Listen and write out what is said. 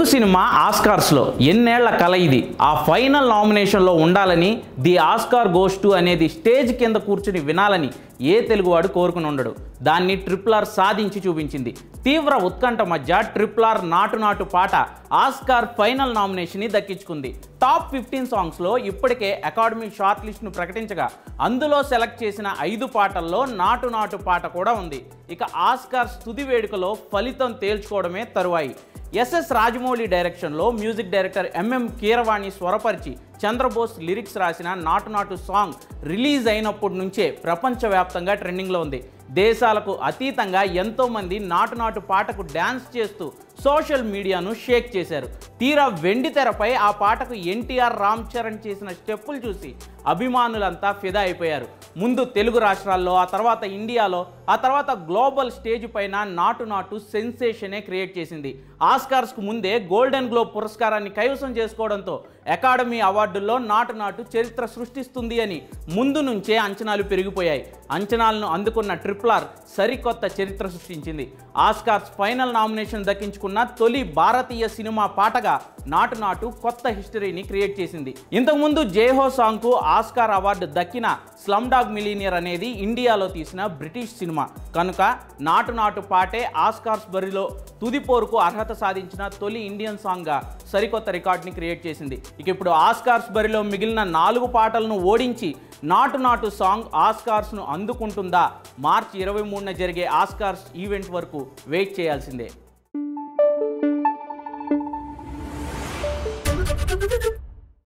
cinema ఆస్కార్స్లో ఎన్నేళ్ల కల ఇది ఆ ఫైనల్ నామినేషన్లో ఉండాలని ది ఆస్కార్ గోస్ టు అనేది స్టేజ్ కింద కూర్చుని వినాలని ఏ తెలుగువాడు కోరుకుని ఉండడు దాన్ని ట్రిపుల్ ఆర్ సాధించి చూపించింది తీవ్ర ఉత్కంఠ మధ్య ట్రిపుల్ ఆర్ నాటు నాటు పాట ఆస్కార్ ఫైనల్ నామినేషన్ని దక్కించుకుంది టాప్ ఫిఫ్టీన్ సాంగ్స్లో ఇప్పటికే అకాడమీ షార్ట్ లిస్ట్ను ప్రకటించగా అందులో సెలెక్ట్ చేసిన ఐదు పాటల్లో నాటు నాటు పాట కూడా ఉంది ఇక ఆస్కార్ స్తుది వేడుకలో ఫలితం తేల్చుకోవడమే తరువాయి ఎస్ఎస్ రాజమౌళి డైరెక్షన్లో మ్యూజిక్ డైరెక్టర్ ఎంఎం కీరవాణి స్వరపరిచి చంద్రబోస్ లిరిక్స్ రాసిన నాటు నాటు సాంగ్ రిలీజ్ అయినప్పటి నుంచే ప్రపంచవ్యాప్తంగా ట్రెండింగ్లో ఉంది దేశాలకు అతీతంగా ఎంతోమంది నాటు నాటు పాటకు డ్యాన్స్ చేస్తూ సోషల్ మీడియాను షేక్ చేశారు తీరా వెండి తెరపై ఆ పాటకు ఎన్టీఆర్ రామ్ చరణ్ చేసిన స్టెప్పులు చూసి అభిమానులంతా ఫిదా అయిపోయారు ముందు తెలుగు రాష్ట్రాల్లో ఆ తర్వాత ఇండియాలో ఆ తర్వాత గ్లోబల్ స్టేజ్ పైన నాటు నాటు సెన్సేషనే క్రియేట్ చేసింది ఆస్కార్స్కు ముందే గోల్డెన్ గ్లోబ్ పురస్కారాన్ని కైవసం చేసుకోవడంతో అకాడమీ అవార్డుల్లో నాటు నాటు చరిత్ర సృష్టిస్తుంది అని ముందు నుంచే అంచనాలు పెరిగిపోయాయి అంచనాలను అందుకున్న ట్రిపుల్ ఆర్ సరికొత్త చరిత్ర సృష్టించింది ఆస్కార్స్ ఫైనల్ నామినేషన్ దక్కించుకున్న తొలి భారతీయ సినిమా పాటగా నాటు నాటు కొత్త హిస్టరీని క్రియేట్ చేసింది ఇంతకుముందు జేహో సాంగ్కు ఆస్కార్ అవార్డు దక్కిన స్లమ్ డాగ్ మిలీనియర్ అనేది ఇండియాలో తీసిన బ్రిటిష్ సినిమా కనుక నాటు నాటు పాటే ఆస్కార్స్ బరిలో తుది పోరుకు అర్హత సాధించిన తొలి ఇండియన్ సాంగ్గా సరికొత్త రికార్డ్ని క్రియేట్ చేసింది ఇక ఇప్పుడు ఆస్కార్స్ బరిలో మిగిలిన నాలుగు పాటలను ఓడించి నాటు నాటు సాంగ్ ఆస్కార్స్ను అందుకుంటుందా మార్చి ఇరవై మూడున జరిగే ఆస్కార్స్ ఈవెంట్ వరకు వెయిట్ చేయాల్సిందే